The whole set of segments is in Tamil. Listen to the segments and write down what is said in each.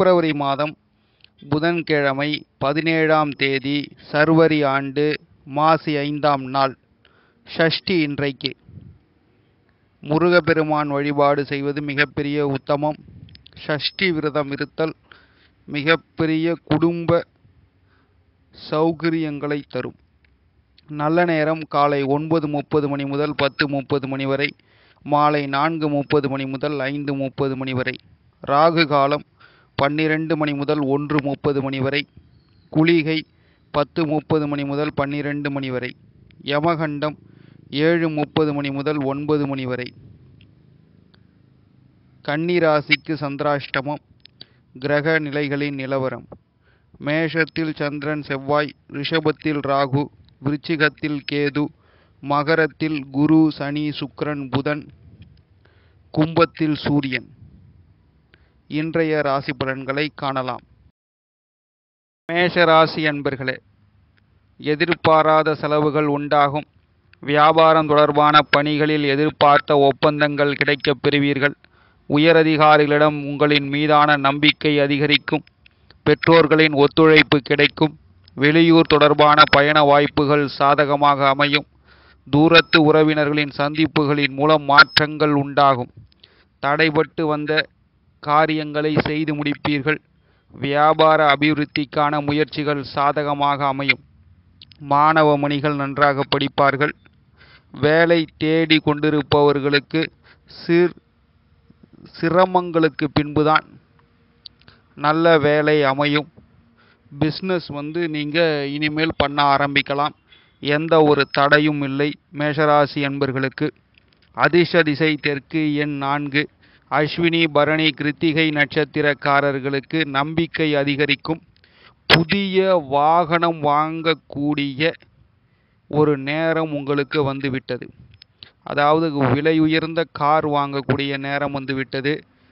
பிப்ரவரி மாதம் புதன்கிழமை பதினேழாம் தேதி சர்வரி ஆண்டு மாசி ஐந்தாம் நாள் ஷஷ்டி இன்றைக்கு முருகப்பெருமான் வழிபாடு செய்வது மிகப்பெரிய உத்தமம் ஷஷ்டி விரதம் இருத்தல் மிகப்பெரிய குடும்ப சௌகரியங்களை தரும் நல்ல நேரம் காலை ஒன்பது முப்பது மணி முதல் பத்து முப்பது மணி வரை மாலை நான்கு முப்பது மணி முதல் ஐந்து முப்பது மணி வரை ராகு காலம் பன்னிரெண்டு மணி முதல் ஒன்று முப்பது மணி வரை குளிகை பத்து முப்பது மணி முதல் பன்னிரெண்டு மணி வரை யமகண்டம் ஏழு முப்பது மணி முதல் ஒன்பது மணி வரை கன்னிராசிக்கு சந்திராஷ்டமம் கிரக நிலைகளின் நிலவரம் மேஷத்தில் சந்திரன் செவ்வாய் ரிஷபத்தில் ராகு விருச்சிகத்தில் கேது மகரத்தில் குரு சனி சுக்கிரன் புதன் கும்பத்தில் சூரியன் இன்றைய ராசி பலன்களை காணலாம் மேஷ ராசி அன்பர்களே எதிர்பாராத செலவுகள் உண்டாகும் வியாபாரம் தொடர்பான பணிகளில் எதிர்பார்த்த ஒப்பந்தங்கள் கிடைக்கப் பெறுவீர்கள் உயரதிகாரிகளிடம் உங்களின் மீதான நம்பிக்கை அதிகரிக்கும் பெற்றோர்களின் ஒத்துழைப்பு கிடைக்கும் வெளியூர் தொடர்பான பயண வாய்ப்புகள் சாதகமாக அமையும் தூரத்து உறவினர்களின் சந்திப்புகளின் மூலம் மாற்றங்கள் உண்டாகும் தடைபட்டு வந்த காரியங்களை செய்து முடிப்பீர்கள் வியாபார அபிவிருத்திக்கான முயற்சிகள் சாதகமாக அமையும் மாணவ மணிகள் நன்றாக படிப்பார்கள் வேலை தேடி கொண்டிருப்பவர்களுக்கு சிர் சிரமங்களுக்கு பின்புதான் நல்ல வேலை அமையும் பிஸ்னஸ் வந்து நீங்கள் இனிமேல் பண்ண ஆரம்பிக்கலாம் எந்த ஒரு தடையும் இல்லை மேஷராசி என்பர்களுக்கு அதிர்ஷ்ட திசை தெற்கு எண் நான்கு அஸ்வினி பரணி கிருத்திகை நட்சத்திரக்காரர்களுக்கு நம்பிக்கை அதிகரிக்கும் புதிய வாகனம் வாங்கக்கூடிய ஒரு நேரம் உங்களுக்கு வந்துவிட்டது அதாவது விலை உயர்ந்த கார் வாங்கக்கூடிய நேரம் வந்துவிட்டது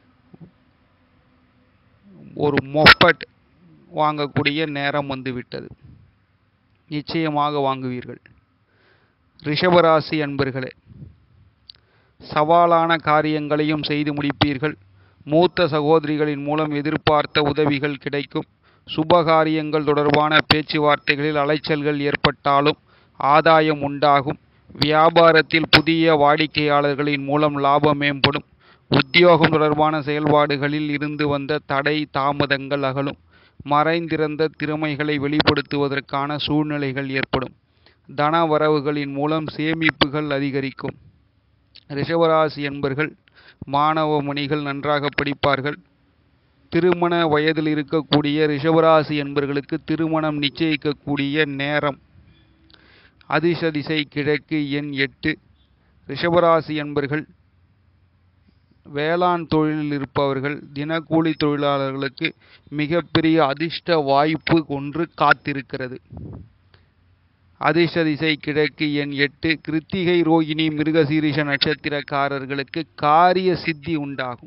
ஒரு மொப்பட் வாங்கக்கூடிய நேரம் வந்துவிட்டது நிச்சயமாக வாங்குவீர்கள் ரிஷபராசி அன்பர்களே சவாலான காரியங்களையும் செய்து முடிப்பீர்கள் மூத்த சகோதரிகளின் மூலம் எதிர்பார்த்த உதவிகள் கிடைக்கும் சுபகாரியங்கள் தொடர்பான பேச்சுவார்த்தைகளில் அலைச்சல்கள் ஏற்பட்டாலும் ஆதாயம் உண்டாகும் வியாபாரத்தில் புதிய வாடிக்கையாளர்களின் மூலம் லாபம் மேம்படும் உத்தியோகம் தொடர்பான செயல்பாடுகளில் இருந்து வந்த தடை தாமதங்கள் அகலும் மறைந்திருந்த திறமைகளை வெளிப்படுத்துவதற்கான சூழ்நிலைகள் ஏற்படும் தன வரவுகளின் மூலம் சேமிப்புகள் அதிகரிக்கும் ரிஷபராசி என்பர்கள் மாணவ மணிகள் நன்றாக படிப்பார்கள் திருமண வயதில் இருக்கக்கூடிய ரிஷபராசி என்பர்களுக்கு திருமணம் நிச்சயிக்கக்கூடிய நேரம் அதிர்ஷ்ட திசை கிழக்கு எண் எட்டு ரிஷபராசி என்பர்கள் வேளாண் தொழிலில் இருப்பவர்கள் தினக்கூலி தொழிலாளர்களுக்கு மிகப்பெரிய அதிர்ஷ்ட வாய்ப்பு ஒன்று காத்திருக்கிறது அதிர்ஷ்ட திசை கிழக்கு எண் எட்டு கிருத்திகை ரோகிணி மிருகசீரிஷ நட்சத்திரக்காரர்களுக்கு காரிய சித்தி உண்டாகும்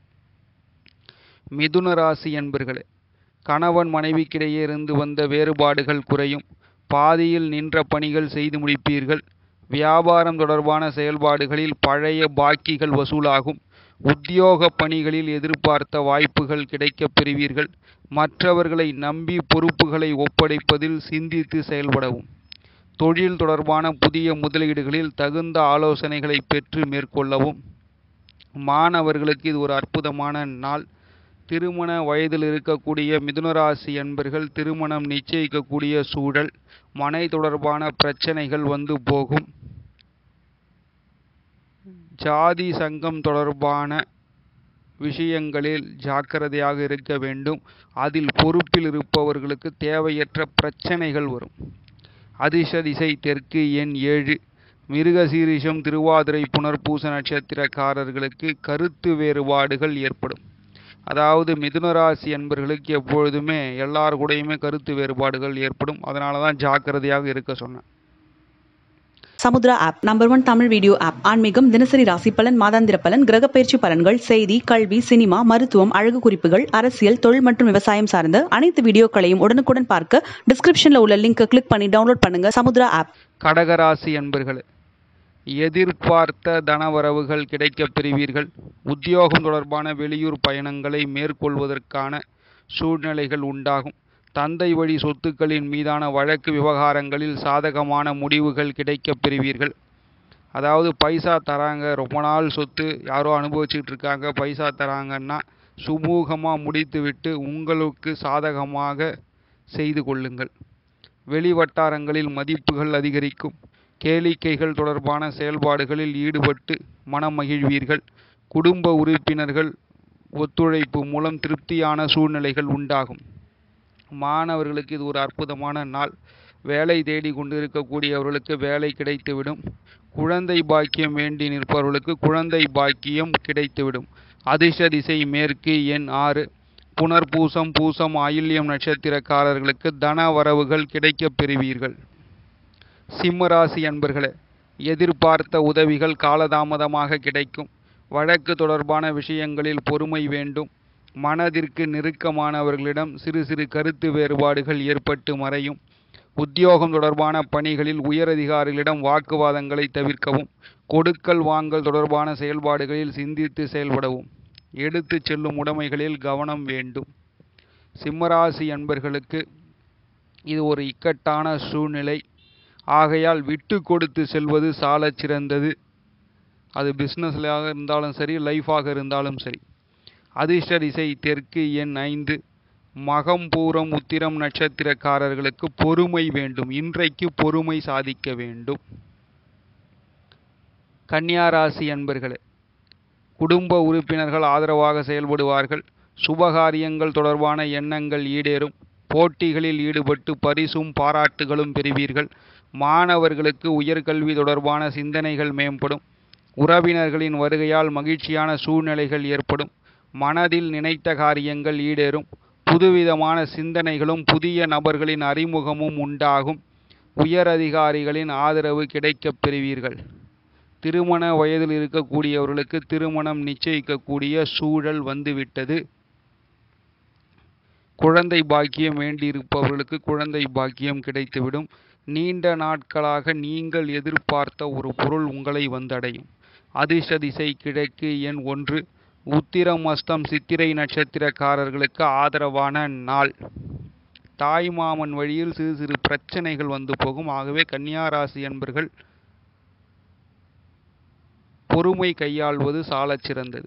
மிதுன ராசி என்பர்களே கணவன் மனைவிக்கிடையே இருந்து வந்த வேறுபாடுகள் குறையும் பாதியில் நின்ற பணிகள் செய்து முடிப்பீர்கள் வியாபாரம் தொடர்பான செயல்பாடுகளில் பழைய பாக்கிகள் வசூலாகும் உத்தியோக பணிகளில் எதிர்பார்த்த வாய்ப்புகள் கிடைக்கப் பெறுவீர்கள் மற்றவர்களை நம்பி பொறுப்புகளை ஒப்படைப்பதில் சிந்தித்து செயல்படவும் தொழில் தொடர்பான புதிய முதலீடுகளில் தகுந்த ஆலோசனைகளை பெற்று மேற்கொள்ளவும் மாணவர்களுக்கு இது ஒரு அற்புதமான நாள் திருமண வயதில் இருக்கக்கூடிய மிதுனராசி என்பர்கள் திருமணம் நிச்சயிக்கக்கூடிய சூழல் மனை தொடர்பான பிரச்சனைகள் வந்து போகும் ஜாதி சங்கம் தொடர்பான விஷயங்களில் ஜாக்கிரதையாக இருக்க வேண்டும் அதில் பொறுப்பில் இருப்பவர்களுக்கு தேவையற்ற பிரச்சனைகள் வரும் அதிர்ஷ்ட திசை தெற்கு எண் ஏழு மிருகசீரிஷம் திருவாதிரை புனர்பூச நட்சத்திரக்காரர்களுக்கு கருத்து வேறுபாடுகள் ஏற்படும் அதாவது மிதுனராசி என்பர்களுக்கு எப்பொழுதுமே எல்லார் கூடயுமே கருத்து வேறுபாடுகள் ஏற்படும் அதனால தான் ஜாக்கிரதையாக இருக்க சொன்னேன் Samudra app number one Tamil video app ஆன்மீகம் தினசரி ராசி பலன் மாதாந்திர பலன் கிரக பயிற்சி பலன்கள் செய்தி கல்வி சினிமா மருத்துவம் அழகு குறிப்புகள் அரசியல் தொழில் மற்றும் விவசாயம் சார்ந்த அனைத்து வீடியோக்களையும் உடனுக்குடன் பார்க்க டிஸ்கிரிப்ஷன்ல உள்ள லிங்கை கிளிக் பண்ணி டவுன்லோட் பண்ணுங்க சமுத்ரா ஆப் கடகராசி என்பர்களே எதிர்பார்த்த தனவரவுகள் கிடைக்கப் பெறுவீர்கள் உத்தியோகம் தொடர்பான வெளியூர் பயணங்களை மேற்கொள்வதற்கான சூழ்நிலைகள் உண்டாகும் தந்தை வழி சொத்துக்களின் மீதான வழக்கு விவகாரங்களில் சாதகமான முடிவுகள் கிடைக்கப் பெறுவீர்கள் அதாவது பைசா தராங்க ரொம்ப நாள் சொத்து யாரோ அனுபவிச்சுட்டு இருக்காங்க பைசா தராங்கன்னா சுமூகமாக முடித்துவிட்டு உங்களுக்கு சாதகமாக செய்து கொள்ளுங்கள் வெளி வட்டாரங்களில் மதிப்புகள் அதிகரிக்கும் கேளிக்கைகள் தொடர்பான செயல்பாடுகளில் ஈடுபட்டு மனம் மகிழ்வீர்கள் குடும்ப உறுப்பினர்கள் ஒத்துழைப்பு மூலம் திருப்தியான சூழ்நிலைகள் உண்டாகும் மாணவர்களுக்கு இது ஒரு அற்புதமான நாள் வேலை தேடி கொண்டிருக்கக்கூடியவர்களுக்கு வேலை கிடைத்துவிடும் குழந்தை பாக்கியம் வேண்டி நிற்பவர்களுக்கு குழந்தை பாக்கியம் கிடைத்துவிடும் அதிர்ஷ்ட திசை மேற்கு எண் ஆறு புனர்பூசம் பூசம் ஆயில்யம் நட்சத்திரக்காரர்களுக்கு தன வரவுகள் கிடைக்கப் பெறுவீர்கள் சிம்மராசி அன்பர்களே எதிர்பார்த்த உதவிகள் காலதாமதமாக கிடைக்கும் வழக்கு தொடர்பான விஷயங்களில் பொறுமை வேண்டும் மனதிற்கு நெருக்கமானவர்களிடம் சிறு சிறு கருத்து வேறுபாடுகள் ஏற்பட்டு மறையும் உத்தியோகம் தொடர்பான பணிகளில் உயரதிகாரிகளிடம் வாக்குவாதங்களை தவிர்க்கவும் கொடுக்கல் வாங்கல் தொடர்பான செயல்பாடுகளில் சிந்தித்து செயல்படவும் எடுத்து செல்லும் உடைமைகளில் கவனம் வேண்டும் சிம்மராசி அன்பர்களுக்கு இது ஒரு இக்கட்டான சூழ்நிலை ஆகையால் விட்டு கொடுத்து செல்வது சாலச் சிறந்தது அது பிஸ்னஸ்லாக இருந்தாலும் சரி லைஃபாக இருந்தாலும் சரி அதிர்ஷ்ட திசை தெற்கு எண் ஐந்து மகம் பூரம் உத்திரம் நட்சத்திரக்காரர்களுக்கு பொறுமை வேண்டும் இன்றைக்கு பொறுமை சாதிக்க வேண்டும் கன்னியா ராசி அன்பர்களே குடும்ப உறுப்பினர்கள் ஆதரவாக செயல்படுவார்கள் சுபகாரியங்கள் தொடர்பான எண்ணங்கள் ஈடேறும் போட்டிகளில் ஈடுபட்டு பரிசும் பாராட்டுகளும் பெறுவீர்கள் மாணவர்களுக்கு உயர்கல்வி தொடர்பான சிந்தனைகள் மேம்படும் உறவினர்களின் வருகையால் மகிழ்ச்சியான சூழ்நிலைகள் ஏற்படும் மனதில் நினைத்த காரியங்கள் ஈடேறும் புதுவிதமான சிந்தனைகளும் புதிய நபர்களின் அறிமுகமும் உண்டாகும் உயர் அதிகாரிகளின் ஆதரவு கிடைக்கப் பெறுவீர்கள் திருமண வயதில் இருக்கக்கூடியவர்களுக்கு திருமணம் நிச்சயிக்கக்கூடிய சூழல் வந்துவிட்டது குழந்தை பாக்கியம் வேண்டியிருப்பவர்களுக்கு குழந்தை பாக்கியம் கிடைத்துவிடும் நீண்ட நாட்களாக நீங்கள் எதிர்பார்த்த ஒரு பொருள் உங்களை வந்தடையும் அதிர்ஷ்ட திசை கிழக்கு எண் ஒன்று உத்திரம் அஸ்தம் சித்திரை நட்சத்திரக்காரர்களுக்கு ஆதரவான நாள் தாய் மாமன் வழியில் சிறு சிறு பிரச்சனைகள் வந்து போகும் ஆகவே கன்னியாராசி என்பர்கள் பொறுமை கையாள்வது சாலச் சிறந்தது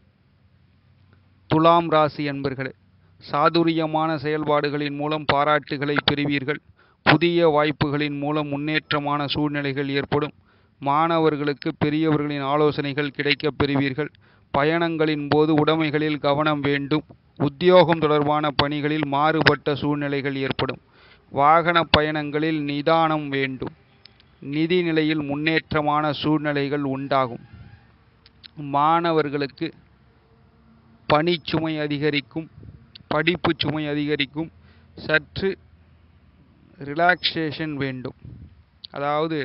துலாம் ராசி என்பர்களே சாதுரியமான செயல்பாடுகளின் மூலம் பாராட்டுகளை பெறுவீர்கள் புதிய வாய்ப்புகளின் மூலம் முன்னேற்றமான சூழ்நிலைகள் ஏற்படும் மாணவர்களுக்கு பெரியவர்களின் ஆலோசனைகள் கிடைக்கப் பெறுவீர்கள் பயணங்களின் போது உடைமைகளில் கவனம் வேண்டும் உத்தியோகம் தொடர்பான பணிகளில் மாறுபட்ட சூழ்நிலைகள் ஏற்படும் வாகன பயணங்களில் நிதானம் வேண்டும் நிதி நிலையில் முன்னேற்றமான சூழ்நிலைகள் உண்டாகும் மாணவர்களுக்கு பணிச்சுமை அதிகரிக்கும் படிப்பு சுமை அதிகரிக்கும் சற்று ரிலாக்ஸேஷன் வேண்டும் அதாவது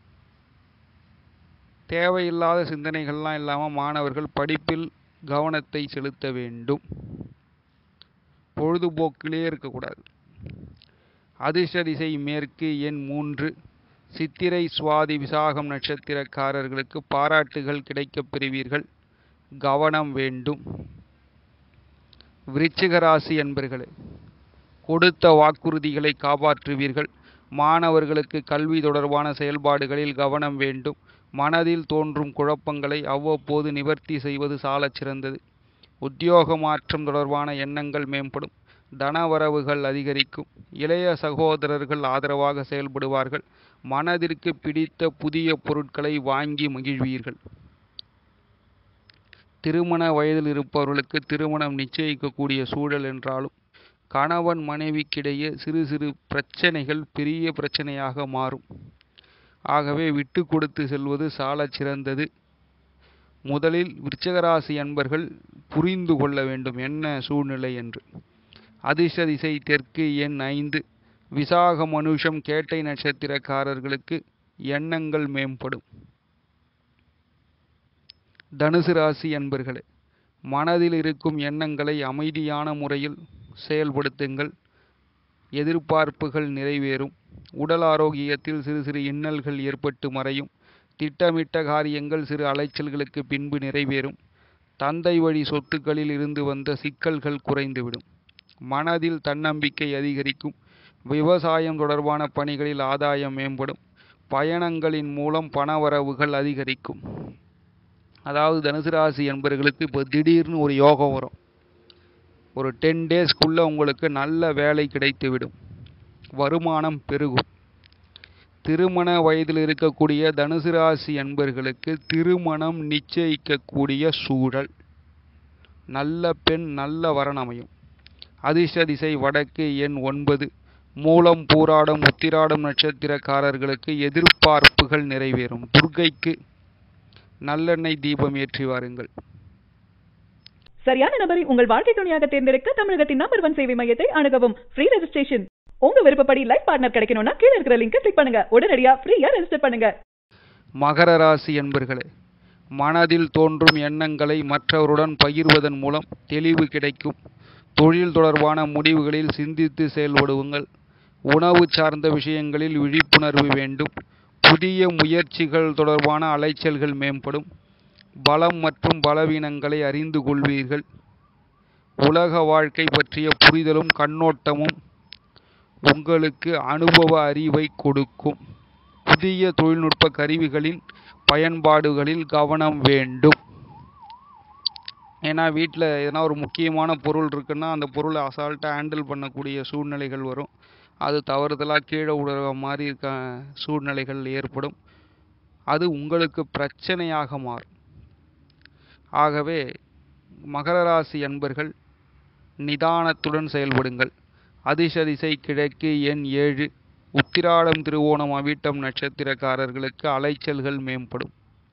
தேவையில்லாத சிந்தனைகள்லாம் இல்லாமல் மாணவர்கள் படிப்பில் கவனத்தை செலுத்த வேண்டும் பொழுதுபோக்கிலே இருக்கக்கூடாது அதிர்ஷ்ட திசை மேற்கு எண் மூன்று சித்திரை சுவாதி விசாகம் நட்சத்திரக்காரர்களுக்கு பாராட்டுகள் கிடைக்கப் பெறுவீர்கள் கவனம் வேண்டும் விருச்சிக ராசி என்பர்களே கொடுத்த வாக்குறுதிகளை காப்பாற்றுவீர்கள் மாணவர்களுக்கு கல்வி தொடர்பான செயல்பாடுகளில் கவனம் வேண்டும் மனதில் தோன்றும் குழப்பங்களை அவ்வப்போது நிவர்த்தி செய்வது சாலச் சிறந்தது உத்தியோக மாற்றம் தொடர்பான எண்ணங்கள் மேம்படும் தனவரவுகள் அதிகரிக்கும் இளைய சகோதரர்கள் ஆதரவாக செயல்படுவார்கள் மனதிற்கு பிடித்த புதிய பொருட்களை வாங்கி மகிழ்வீர்கள் திருமண வயதில் இருப்பவர்களுக்கு திருமணம் நிச்சயிக்கக்கூடிய சூழல் என்றாலும் கணவன் மனைவிக்கிடையே சிறு சிறு பிரச்சனைகள் பெரிய பிரச்சனையாக மாறும் ஆகவே விட்டு கொடுத்து செல்வது சாலச் சிறந்தது முதலில் விருச்சகராசி அன்பர்கள் புரிந்து கொள்ள வேண்டும் என்ன சூழ்நிலை என்று அதிர்ஷ்ட திசை தெற்கு எண் ஐந்து விசாக மனுஷம் கேட்டை நட்சத்திரக்காரர்களுக்கு எண்ணங்கள் மேம்படும் தனுசு ராசி அன்பர்களே மனதில் இருக்கும் எண்ணங்களை அமைதியான முறையில் செயல்படுத்துங்கள் எதிர்பார்ப்புகள் நிறைவேறும் உடல் ஆரோக்கியத்தில் சிறு சிறு இன்னல்கள் ஏற்பட்டு மறையும் திட்டமிட்ட காரியங்கள் சிறு அலைச்சல்களுக்கு பின்பு நிறைவேறும் தந்தை வழி சொத்துக்களில் இருந்து வந்த சிக்கல்கள் குறைந்துவிடும் மனதில் தன்னம்பிக்கை அதிகரிக்கும் விவசாயம் தொடர்பான பணிகளில் ஆதாயம் மேம்படும் பயணங்களின் மூலம் பணவரவுகள் அதிகரிக்கும் அதாவது தனுசு ராசி என்பவர்களுக்கு இப்போ திடீர்னு ஒரு யோகம் வரும் ஒரு டென் டேஸ்க்குள்ளே உங்களுக்கு நல்ல வேலை கிடைத்துவிடும் வருமானம் பெருகும் திருமண வயதில் இருக்கக்கூடிய தனுசு ராசி என்பர்களுக்கு திருமணம் நிச்சயிக்கக்கூடிய சூழல் நல்ல பெண் நல்ல வரன் அமையும் அதிர்ஷ்ட திசை வடக்கு எண் ஒன்பது மூலம் பூராடம் உத்திராடம் நட்சத்திரக்காரர்களுக்கு எதிர்பார்ப்புகள் நிறைவேறும் துர்க்கைக்கு நல்லெண்ணெய் தீபம் ஏற்றி வாருங்கள் சரியான நபரை உங்கள் வாழ்க்கை துணையாக தேர்ந்தெடுக்க தமிழகத்தின் நம்பர் ஒன் சேவை மையத்தை அணுகவும் ஃப்ரீ ரெஜிஸ்ட்ரேஷன் உங்க விருப்பப்படி லைஃப் பார்ட்னர் கிடைக்கணும்னா கீழ இருக்கிற லிங்கை கிளிக் பண்ணுங்க உடனடியா ஃப்ரீயா ரெஜிஸ்டர் பண்ணுங்க மகர ராசி என்பர்களே மனதில் தோன்றும் எண்ணங்களை மற்றவருடன் பகிர்வதன் மூலம் தெளிவு கிடைக்கும் தொழில் தொடர்பான முடிவுகளில் சிந்தித்து செயல்படுவுங்கள் உணவு சார்ந்த விஷயங்களில் விழிப்புணர்வு வேண்டும் புதிய முயற்சிகள் தொடர்பான அலைச்சல்கள் மேம்படும் பலம் மற்றும் பலவீனங்களை அறிந்து கொள்வீர்கள் உலக வாழ்க்கை பற்றிய புரிதலும் கண்ணோட்டமும் உங்களுக்கு அனுபவ அறிவை கொடுக்கும் புதிய தொழில்நுட்ப கருவிகளின் பயன்பாடுகளில் கவனம் வேண்டும் ஏன்னா வீட்டில் எதனா ஒரு முக்கியமான பொருள் இருக்குன்னா அந்த பொருளை அசால்ட்டாக ஹேண்டில் பண்ணக்கூடிய சூழ்நிலைகள் வரும் அது தவறுதலாக கீழே விடுற மாதிரி இருக்க சூழ்நிலைகள் ஏற்படும் அது உங்களுக்கு பிரச்சனையாக மாறும் ஆகவே மகர ராசி அன்பர்கள் நிதானத்துடன் செயல்படுங்கள் அதிர்ஷ்ட திசை கிழக்கு எண் ஏழு உத்திராடம் திருவோணம் அவிட்டம் நட்சத்திரக்காரர்களுக்கு அலைச்சல்கள் மேம்படும்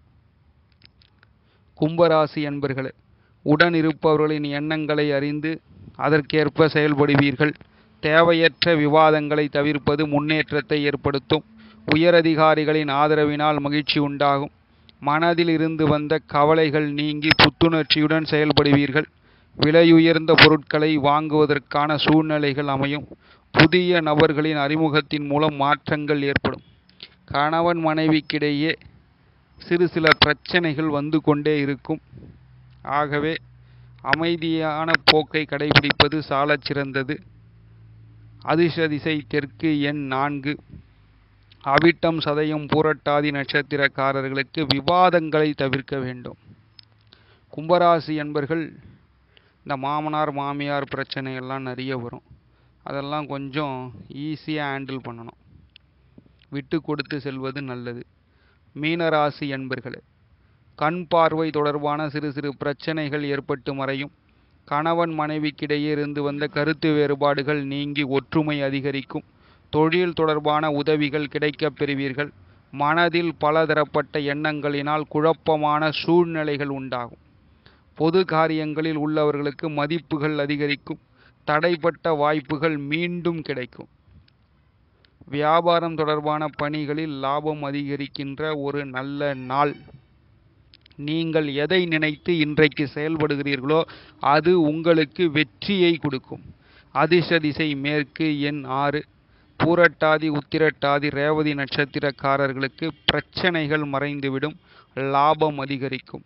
கும்பராசி அன்பர்களே உடன் இருப்பவர்களின் எண்ணங்களை அறிந்து அதற்கேற்ப செயல்படுவீர்கள் தேவையற்ற விவாதங்களை தவிர்ப்பது முன்னேற்றத்தை ஏற்படுத்தும் உயரதிகாரிகளின் ஆதரவினால் மகிழ்ச்சி உண்டாகும் மனதில் இருந்து வந்த கவலைகள் நீங்கி புத்துணர்ச்சியுடன் செயல்படுவீர்கள் விலையுயர்ந்த பொருட்களை வாங்குவதற்கான சூழ்நிலைகள் அமையும் புதிய நபர்களின் அறிமுகத்தின் மூலம் மாற்றங்கள் ஏற்படும் கணவன் மனைவிக்கிடையே சிறு சில பிரச்சனைகள் வந்து கொண்டே இருக்கும் ஆகவே அமைதியான போக்கை கடைபிடிப்பது சாலச் சிறந்தது அதிர்ஷ்ட திசை தெற்கு எண் நான்கு அவிட்டம் சதயம் பூரட்டாதி நட்சத்திரக்காரர்களுக்கு விவாதங்களை தவிர்க்க வேண்டும் கும்பராசி என்பர்கள் இந்த மாமனார் மாமியார் பிரச்சனைகள்லாம் நிறைய வரும் அதெல்லாம் கொஞ்சம் ஈஸியாக ஹேண்டில் பண்ணணும் விட்டு கொடுத்து செல்வது நல்லது மீனராசி என்பர்களே கண் பார்வை தொடர்பான சிறு சிறு பிரச்சனைகள் ஏற்பட்டு மறையும் கணவன் மனைவிக்கிடையே இருந்து வந்த கருத்து வேறுபாடுகள் நீங்கி ஒற்றுமை அதிகரிக்கும் தொழில் தொடர்பான உதவிகள் கிடைக்கப் பெறுவீர்கள் மனதில் பலதரப்பட்ட எண்ணங்களினால் குழப்பமான சூழ்நிலைகள் உண்டாகும் பொது காரியங்களில் உள்ளவர்களுக்கு மதிப்புகள் அதிகரிக்கும் தடைப்பட்ட வாய்ப்புகள் மீண்டும் கிடைக்கும் வியாபாரம் தொடர்பான பணிகளில் லாபம் அதிகரிக்கின்ற ஒரு நல்ல நாள் நீங்கள் எதை நினைத்து இன்றைக்கு செயல்படுகிறீர்களோ அது உங்களுக்கு வெற்றியை கொடுக்கும் அதிர்ஷ்ட திசை மேற்கு எண் ஆறு பூரட்டாதி உத்திரட்டாதி ரேவதி நட்சத்திரக்காரர்களுக்கு பிரச்சனைகள் மறைந்துவிடும் லாபம் அதிகரிக்கும்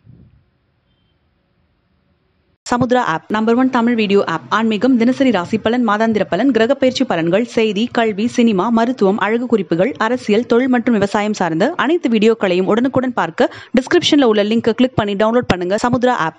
Samudra app number one Tamil video app ஆன்மீகம் தினசரி ராசி பலன் மாதாந்திர பலன் கிரக பயிற்சி பலன்கள் செய்தி கல்வி சினிமா மருத்துவம் அழகு குறிப்புகள் அரசியல் தொழில் மற்றும் விவசாயம் சார்ந்த அனைத்து வீடியோக்களையும் உடனுக்குடன் பார்க்க டிஸ்கிரிப்ஷன்ல உள்ள லிங்கை கிளிக் பண்ணி டவுன்லோட் பண்ணுங்க சமுத்ரா ஆப்